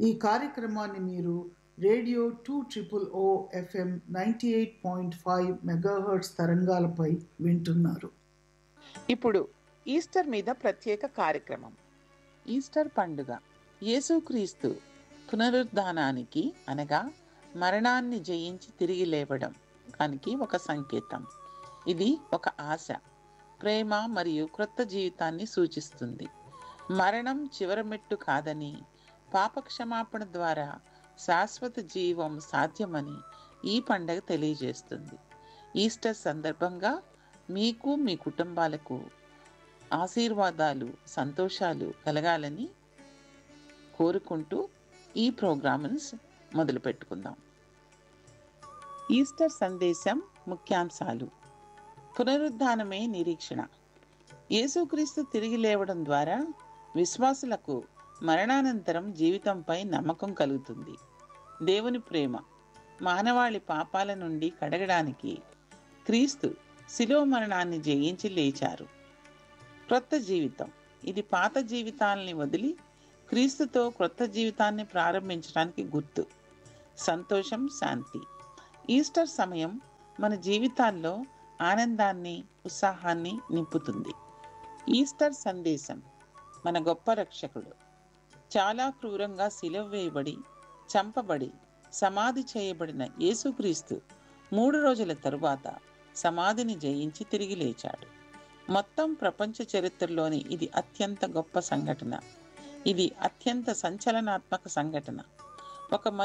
ఈ కార్యక్రమాన్ని మీరు radio two triple O F M ninety eight point five megahertz తరంగాలపై వింటున్నారు ఇప్పుడు ఈస్టర్ మీద ప్రత్యేక కార్యక్రమం ఈస్టర్ పండుగ యేసుక్రీస్తు పునరుద్ధానానికి అనగా మరణాన్ని జయించి తిరిగి లేవడం దానికి ఒక సంకేతం ఇది ఒక ఆశ ప్రేమ మరియు క్రొత్త జీవితాన్ని సూచిస్తుంది మరణం చివరి మెట్టు కాదని పాపక్షమాపణ ద్వారా శాశ్వత జీవం సాధ్యమని ఈ పండగ తెలియజేస్తుంది ఈస్టర్ సందర్భంగా మీకు మీ కుటుంబాలకు ఆశీర్వాదాలు సంతోషాలు కలగాలని కోరుకుంటూ ఈ ప్రోగ్రామ్స్ మొదలు పెట్టుకుందాం ఈస్టర్ సందేశం ముఖ్యాంశాలు పునరుద్ధానమే నిరీక్షణ యేసుక్రీస్తు తిరిగి లేవడం ద్వారా విశ్వాసులకు మరణానంతరం జీవితంపై నమ్మకం కలుగుతుంది దేవుని ప్రేమ మానవాళి పాపాల నుండి కడగడానికి క్రీస్తు శిలో మరణాన్ని జయించి లేచారు క్రొత్త జీవితం ఇది పాత జీవితాలని వదిలి క్రీస్తుతో క్రొత్త జీవితాన్ని ప్రారంభించడానికి గుర్తు సంతోషం శాంతి ఈస్టర్ సమయం మన జీవితాల్లో ఆనందాన్ని ఉత్సాహాన్ని నింపుతుంది ఈస్టర్ సందేశం మన గొప్ప రక్షకుడు చాలా క్రూరంగా సిలువ వేయబడి చంపబడి సమాధి చేయబడిన యేసుక్రీస్తు మూడు రోజుల తరువాత సమాధిని జయించి తిరిగి లేచాడు మొత్తం ప్రపంచ చరిత్రలోని ఇది అత్యంత గొప్ప సంఘటన ఇది అత్యంత సంచలనాత్మక సంఘటన ఒక